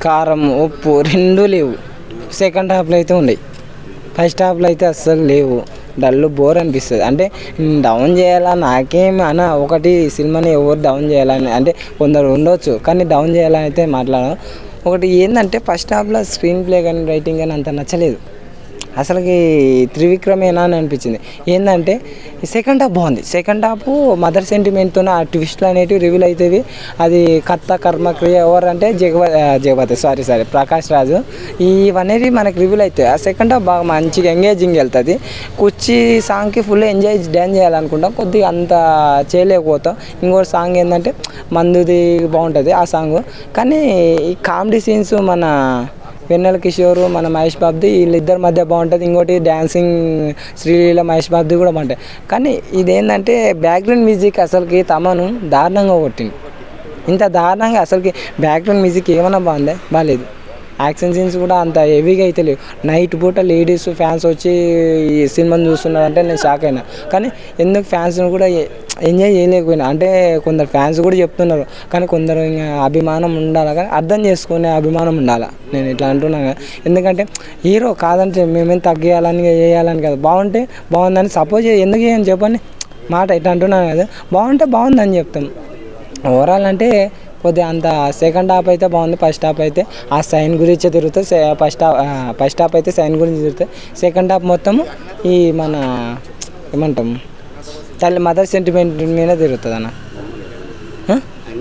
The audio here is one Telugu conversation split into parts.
కారం ఉప్పు రెండు లేవు సెకండ్ హాఫ్లో అయితే ఉన్నాయి ఫస్ట్ హాఫ్లో అయితే అస్సలు లేవు డల్ బోర్ అనిపిస్తుంది అంటే డౌన్ చేయాలా నాకేం అన్న ఒకటి సినిమాని ఎవరు డౌన్ చేయాలని అంటే కొందరు ఉండొచ్చు కానీ డౌన్ చేయాలని అయితే మాట్లాడను ఒకటి ఏంటంటే ఫస్ట్ హాఫ్లో స్క్రీన్ ప్లే కానీ రైటింగ్ కానీ అంత నచ్చలేదు అసలుకి త్రివిక్రమేనా అని అనిపించింది ఏంటంటే సెకండ్ హాఫ్ బాగుంది సెకండ్ హాఫ్ మదర్ సెంటిమెంట్తో ఆ ట్విస్ట్లు అనేటివి రివీల్ అవుతాయి అది కర్త కర్మ క్రియ ఎవరు అంటే జగవ జగపతి సారీ సారీ ప్రకాష్ రాజు ఇవనేవి మనకి రివీల్ అవుతాయి ఆ సెకండ్ హాఫ్ బాగా మంచిగా ఎంగేజింగ్ వెళ్తుంది కుర్చీ సాంగ్కి ఫుల్ ఎంజాయ్ డ్యాన్స్ చేయాలనుకుంటాం కొద్దిగా అంత చేయలేకపోతాం ఇంకోటి సాంగ్ ఏంటంటే మందుది బాగుంటుంది ఆ సాంగ్ కానీ ఈ కామెడీ సీన్స్ మన వెన్నెల కిషోర్ మన మహేష్ బాబుది వీళ్ళిద్దరి మధ్య బాగుంటుంది ఇంకోటి డ్యాన్సింగ్ శ్రీలీల మహేష్ బాబుది కూడా బాగుంటుంది కానీ ఇదేంటంటే బ్యాక్గ్రౌండ్ మ్యూజిక్ అసలుకి తమను దారుణంగా కొట్టింది ఇంత దారుణంగా అసలుకి బ్యాక్గ్రౌండ్ మ్యూజిక్ ఏమైనా బాగుందా బాగాలేదు యాక్షన్ సీన్స్ కూడా అంత హెవీగా అయితే లేవు నైట్ పూట లేడీస్ ఫ్యాన్స్ వచ్చి ఈ సినిమాని చూస్తున్నారంటే నేను షాక్ అయినా కానీ ఎందుకు ఫ్యాన్స్ కూడా ఎ- ఎంజాయ్ చేయలేకపోయినా అంటే కొందరు ఫ్యాన్స్ కూడా చెప్తున్నారు కానీ కొందరు ఇంకా అభిమానం ఉండాలి కానీ అర్థం చేసుకునే అభిమానం ఉండాలి నేను ఇట్లా అంటున్నాను కదా. ఎందుకంటే హీరో కాదంటే మేమేం తగ్గియాలని చేయాలని కదా బాగుంటే బాగుందని సపోజ్ ఎందుకు చేయని చెప్పండి మాట ఇట్లా అంటున్నాను కదా బాగుంటే బాగుందని చెప్తాం ఓవరాల్ అంటే కొద్దిగా అంత సెకండ్ హాఫ్ అయితే బాగుంది ఫస్ట్ హాఫ్ అయితే ఆ సైన్ గురించి తిరుగుతుంది సె- ఫస్ట్ హాఫ్ ఆ, ఫస్ట్ హాఫ్ అయితే సైన్ గురించి తిరుగుతుంది సెకండ్ హాఫ్ మొత్తము ఈ మన ఏమంటాం తల్లి మదర్ సెంటిమెంట్ మీద తిరుగుతుంది అన్న ఆ?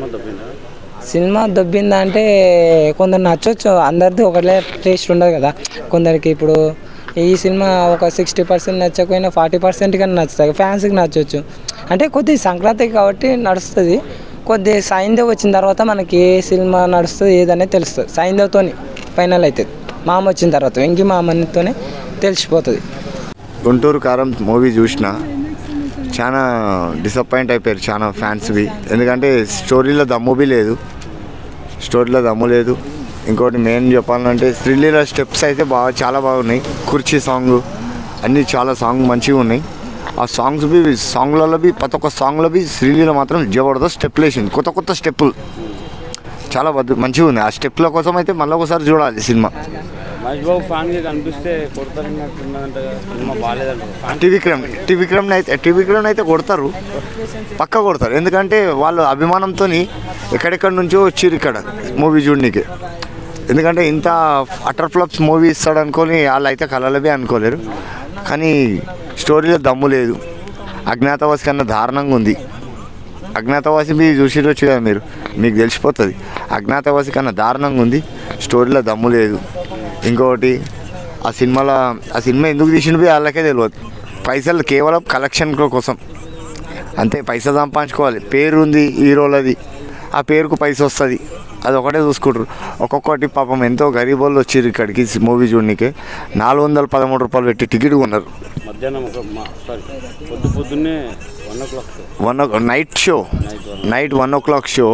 సినిమా దొబ్బిందా అంటే కొందరు నచ్చొచ్చు అందరిది ఒకటే టేస్ట్ ఉండదు కదా కొందరికి ఇప్పుడు ఈ సినిమా ఒక సిక్స్టీ పర్సెంట్ నచ్చకపోయినా ఫార్టీ పర్సెంట్ కానీ నచ్చుతాయి ఫ్యాన్స్కి నచ్చవచ్చు అంటే కొద్ది సంక్రాంతి కాబట్టి నడుస్తుంది కొద్ది సైందేవ్ వచ్చిన తర్వాత మనకి ఏ సినిమా నడుస్తుంది ఏదనేది తెలుస్తుంది సైందేవ్తోని ఫైనల్ అవుతుంది మామ వచ్చిన తర్వాత వెంకి మామతోనే తెలిసిపోతుంది గుంటూరు కారం మూవీ చూసిన చాలా డిసప్పాయింట్ అయిపోయారు చాలా ఫ్యాన్స్వి ఎందుకంటే స్టోరీలో దమ్ము బి లేదు స్టోరీలో దమ్ము లేదు ఇంకోటి మెయిన్ చెప్పాలంటే శ్రీలీల స్టెప్స్ అయితే బాగా చాలా బాగున్నాయి కుర్చీ సాంగ్ అన్నీ చాలా సాంగ్ మంచిగా ఉన్నాయి ఆ సాంగ్స్ బి సాంగ్లలో బి ప్రతి ఒక్క సాంగ్లో బి శ్రీలీల మాత్రం జబర్దస్త్ స్టెప్ వేసింది కొత్త కొత్త స్టెప్పులు చాలా బద్దు మంచిగా ఉంది ఆ స్టెప్ల కోసం అయితే మళ్ళీ ఒకసారి చూడాలి సినిమా మహేష్ బాబు ఫ్యాన్ కి కనిపిస్తే కొడతారన్నట్టున్నదంట కదా. సినిమా బాగాలేదంట ఫ్యాన్ త్రివిక్రమ్ త్రివిక్రమ్ అయితే త్రివిక్రమ్ అయితే కొడతారు పక్క కొడతారు ఎందుకంటే వాళ్ళు అభిమానంతో ఎక్కడెక్కడి నుంచో వచ్చిర్రు ఇక్కడ మూవీ చూడడానికి ఎందుకంటే ఇంత అటర్ ఫ్లాప్స్ మూవీ ఇస్తాడు అనుకొని వాళ్ళు అయితే కలలబే అనుకోలేరు కానీ స్టోరీలో దమ్ము లేదు అజ్ఞాతవాసి కన్నా దారుణంగా ఉంది అజ్ఞాతవాసి మీరు చూసిరొచ్చు కదా మీరు మీకు తెలిసిపోతుంది అజ్ఞాతవాసి కన్నా దారుణంగా ఉంది స్టోరీలో దమ్ము లేదు ఇంకొకటి ఆ సినిమాలో ఆ సినిమా ఎందుకు తీసిండు వాళ్ళకే తెలియదు పైసలు కేవలం కలెక్షన్ కోసం అంతే పైసా సంపాదించుకోవాలి పేరు ఉంది హీరోలది ఆ పేరుకు పైస వస్తుంది అది ఒకటే చూసుకుంటారు ఒక్కొక్కటి పాపం ఎంతో గరీబ్ వాళ్ళు వచ్చారు ఇక్కడికి మూవీ చూడడానికి నాలుగు వందల పదమూడు రూపాయలు పెట్టి టికెట్ కొన్నారు మధ్యాహ్నం ఒక సారీ పొద్దు పొద్దున్నే one o'clock one o night show night one o'clock show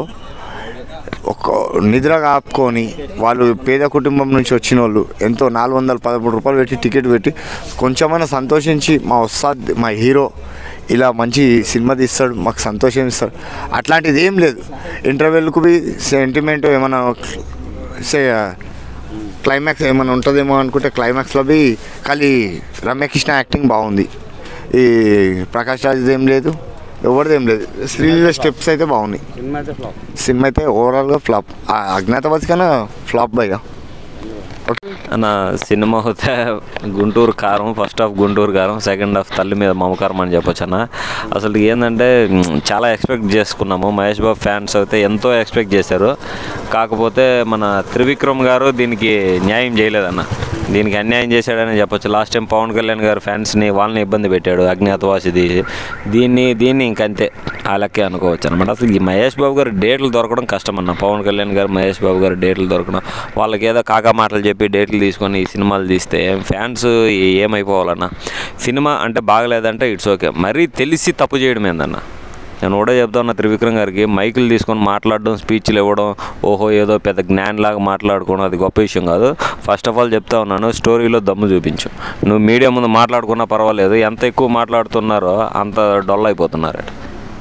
ఒక నిద్ర కాపుకొని వాళ్ళు పేద కుటుంబం నుంచి వచ్చిన వాళ్ళు ఎంతో నాలుగు వందల పదమూడు రూపాయలు పెట్టి టికెట్ పెట్టి కొంచెమైనా సంతోషించి మా వస్తాద్ మా హీరో ఇలా మంచి సినిమా తీస్తాడు మాకు సంతోషం ఇస్తాడు అట్లాంటిది ఏం లేదు ఇంటర్వెల్కు బి సెంటిమెంట్ ఏమైనా సే క్లైమాక్స్ ఏమైనా ఉంటుందేమో అనుకుంటే క్లైమాక్స్లో బి ఖాళీ రమ్యకృష్ణ యాక్టింగ్ బాగుంది ఈ ప్రకాష్ రాజ్ ఏం లేదు ఎవరిది ఏం లేదు శ్రీలీల స్టెప్స్ అయితే బాగున్నాయి సినిమా అయితే ఫ్లాప్ సినిమా అయితే ఓవరాల్గా ఫ్లాప్ అజ్ఞాతవాసి కన్నా ఫ్లాప్ భయ్యా అన్న సినిమా అయితే గుంటూరు కారం ఫస్ట్ హాఫ్ గుంటూరు కారం సెకండ్ హాఫ్ తల్లి మీద మమకారం అని చెప్పొచ్చు అన్న అసలు ఏంటంటే మ్, చాలా ఎక్స్పెక్ట్ చేసుకున్నాము మహేష్ బాబు ఫ్యాన్స్ అయితే ఎంతో ఎక్స్పెక్ట్ చేశారు కాకపోతే మన త్రివిక్రమ్ గారు దీనికి న్యాయం చేయలేదన్న దీనికి అన్యాయం చేశాడని చెప్పొచ్చు లాస్ట్ టైం పవన్ కళ్యాణ్ గారు ఫ్యాన్స్ని వాళ్ళని ఇబ్బంది పెట్టాడు అజ్ఞాతవాసిది దీన్ని దీన్ని ఇంకంతే ఆ లెక్కే అనుకోవచ్చు అనమాట అసలు ఈ మహేష్ బాబు గారు డేట్లు దొరకడం కష్టం అన్న పవన్ కళ్యాణ్ గారు మహేష్ బాబు గారు డేట్లు దొరకడం వాళ్ళకి ఏదో కాకా మాటలు చెప్పి డేట్లు తీసుకొని ఈ సినిమాలు తీస్తే ఫ్యాన్స్ ఏమైపోవాలన్న సినిమా అంటే బాగలేదంటే ఇట్స్ ఓకే మరీ తెలిసి తప్పు చేయడం ఏందన్న నేను కూడా చెప్తా ఉన్నా త్రివిక్రమ్ గారికి మైకులు తీసుకొని మాట్లాడడం స్పీచ్లు ఇవ్వడం ఓహో ఏదో పెద్ద జ్ఞాన్లాగా మాట్లాడుకోవడం అది గొప్ప విషయం కాదు ఫస్ట్ ఆఫ్ ఆల్ చెప్తా ఉన్నాను స్టోరీలో దమ్ము చూపించు నువ్వు మీడియా ముందు మాట్లాడుకున్నా పర్వాలేదు ఎంత ఎక్కువ మాట్లాడుతున్నారో అంత డొల్ అయిపోతున్నారు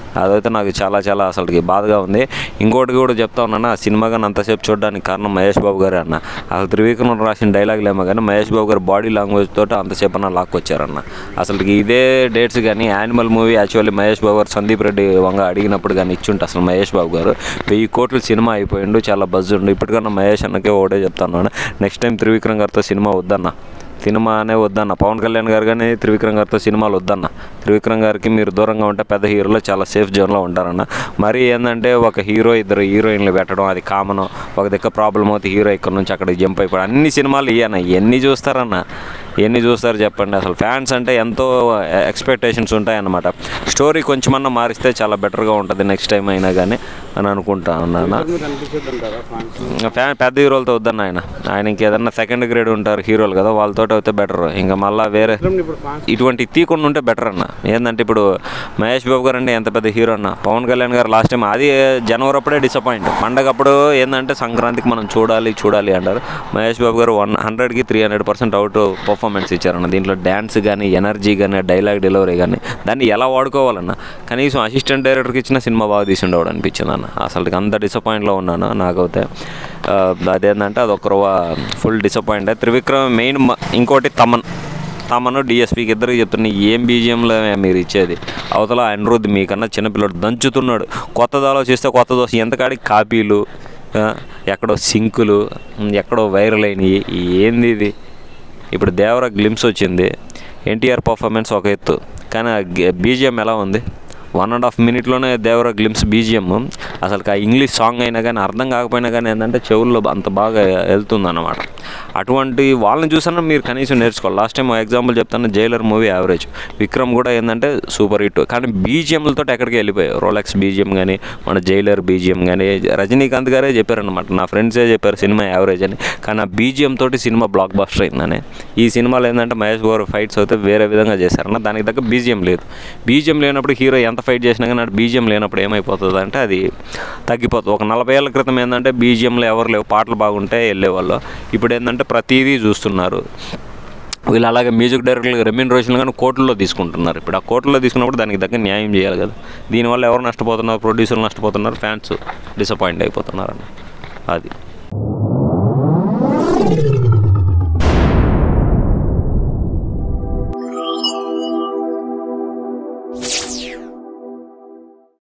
అదైతే నాకు చాలా చాలా అసలుకి బాధగా ఉంది ఇంకోటి కూడా చెప్తా ఉన్నాను ఆ సినిమా కానీ అంతసేపు చూడడానికి కారణం మహేష్ బాబు గారే అన్న అసలు త్రివిక్రమ్ రాసిన డైలాగులేమో కానీ మహేష్ బాబు గారు బాడీ లాంగ్వేజ్ తోటి అంతసేపు అన్న లాక్కొచ్చారన్న అసలు ఇదే డేట్స్ కానీ animal movie actually Mahesh Babu garu Sandeep Reddy వంగ అడిగినప్పుడు కానీ ఇచ్చుంటే అసలు మహేష్ బాబు గారు వెయ్యి కోట్ల సినిమా అయిపోయిండు చాలా బజ్ ఉండు ఇప్పటికన్నా మహేష్ అన్నకే ఒకటే చెప్తాను నెక్స్ట్ టైం త్రివిక్రమ్ గారితో సినిమా వద్దన్న సినిమా అనే వద్దన్న పవన్ కళ్యాణ్ గారు కానీ త్రివిక్రమ్ గారితో సినిమాలు వద్దన్న త్రివిక్రమ్ గారికి మీరు దూరంగా ఉంటే పెద్ద హీరోలు చాలా సేఫ్ జోన్లో ఉంటారన్న మరి ఏంటంటే ఒక హీరో ఇద్దరు హీరోయిన్లు పెట్టడం అది కామన్ ఒక దిక్క ప్రాబ్లం అవుతుంది హీరో ఇక్కడ నుంచి అక్కడికి జంప్ అయిపోవడం అన్ని సినిమాలు ఇయ్యన్న ఎన్ని చూస్తారన్న ఎన్ని చూస్తారు చెప్పండి అసలు ఫ్యాన్స్ అంటే ఎంతో ఎక్స్పెక్టేషన్స్ ఉంటాయన్నమాట స్టోరీ కొంచెమన్నా మారిస్తే చాలా బెటర్గా ఉంటుంది నెక్స్ట్ టైం అయినా కానీ అని అనుకుంటా ఉన్నాను మీరు అనిపించద్దు అంటారా ఫ్యాన్స్ ఫ్యాన్ పెద్ద హీరోలతో వద్దన్న ఆయన ఆయన ఇంకేదన్నా సెకండ్ గ్రేడ్ ఉంటారు హీరోలు కదా వాళ్ళతో అయితే బెటర్ ఇంకా మళ్ళీ వేరే ఇప్పుడు ఫ్యాన్స్ ఇటువంటి తీయకుండా ఉంటే బెటర్ అన్న ఏంటంటే ఇప్పుడు మహేష్ బాబు గారు అంటే ఎంత పెద్ద హీరో అన్న పవన్ కళ్యాణ్ గారు లాస్ట్ టైం అది జనవరి అప్పుడే డిసప్పాయింట్ పండగ అప్పుడు ఏంటంటే సంక్రాంతికి మనం చూడాలి చూడాలి అంటారు మహేష్ బాబు గారు వన్ హండ్రెడ్కి three hundred percent out performance ఇచ్చారన్న దీంట్లో డ్యాన్స్ కానీ ఎనర్జీ కానీ డైలాగ్ డెలివరీ కానీ దాన్ని ఎలా వాడుకోవాలన్న కనీసం అసిస్టెంట్ డైరెక్టర్కి ఇచ్చిన సినిమా బాగా తీసి ఉండేవాడు అనిపించింది అన్న అసలు అంత డిసప్పాయింట్లో ఉన్నాను నాకైతే ఆ, అదేంటంటే అది ఒక ఫుల్ డిసప్పాయింట్ త్రివిక్రమ్ మెయిన్ ఇంకోటి తమన్ తమను డిఎస్పీకి ఇద్దరికి చెప్తున్నా ఏం బీజిఎంలో మీరు ఇచ్చేది అవతల అనిరుద్ధ్ మీకన్నా చిన్నపిల్లడు దంచుతున్నాడు కొత్తది ఆలోచిస్తే కొత్త దోశ ఎంతకాడికి కాపీలు ఆ, ఎక్కడో సింకులు ఉమ్, ఎక్కడో వైరల్ అయినవి ఏంది ఇది ఇప్పుడు దేవర గ్లిమ్స్ వచ్చింది ఎన్టీఆర్ పర్ఫార్మెన్స్ ఒక ఎత్తు కానీ బీజిఎం ఎలా ఉంది వన్ అండ్ హాఫ్ మినిట్లోనే దేవర గ్లిమ్స్ బీజిఎం అసలు ఆ ఇంగ్లీష్ సాంగ్ అయినా కానీ అర్థం కాకపోయినా కానీ ఏంటంటే చెవుల్లో అంత బాగా వెళ్తుంది అన్నమాట అటువంటి వాళ్ళని చూసినా మీరు కనీసం నేర్చుకోవాలి లాస్ట్ టైం ఎగ్జాంపుల్ చెప్తాను జైలర్ మూవీ యావరేజ్ విక్రమ్ కూడా ఏంటంటే సూపర్ హిట్ కానీ బీజిఎంలతో ఎక్కడికి వెళ్ళిపోయాయి రోలెక్స్ బీజిఎం కానీ మన జైలర్ బీజిఎం కానీ రజనీకాంత్ గారే చెప్పారనమాట నా ఫ్రెండ్సే చెప్పారు సినిమా యావరేజ్ అని కానీ ఆ బీజిఎం తోటి సినిమా బ్లాక్ బస్టర్ అయిందని ఈ సినిమాలో ఏంటంటే మహేష్ బాబు ఫైట్స్ అయితే వేరే విధంగా చేశారన్న దానికి తగ్గ బీజిఎం లేదు బీజిఎం లేనప్పుడు హీరో ఎంత ఫైట్ చేసినా కానీ అటు బీజిఎం లేనప్పుడు ఏమైపోతుంది అంటే అది తగ్గిపోతుంది ఒక నలభై ఏళ్ళ క్రితం ఏంటంటే బీజిఎంలో ఎవరు లేవు పాటలు బాగుంటే వెళ్ళేవాళ్ళు ఇప్పుడు ఏంటంటే ప్రతిదీ చూస్తున్నారు వీళ్ళు అలాగే మ్యూజిక్ డైరెక్టర్లు రెమ్యూనరేషన్ కానీ కోట్లలో తీసుకుంటున్నారు ఇప్పుడు ఆ కోట్లలో తీసుకున్నప్పుడు దానికి తగ్గ న్యాయం చేయాలి కదా దీనివల్ల ఎవరు నష్టపోతున్నారు ప్రొడ్యూసర్లు నష్టపోతున్నారు ఫ్యాన్స్ డిసప్పాయింట్ అయిపోతున్నారు అన్న అది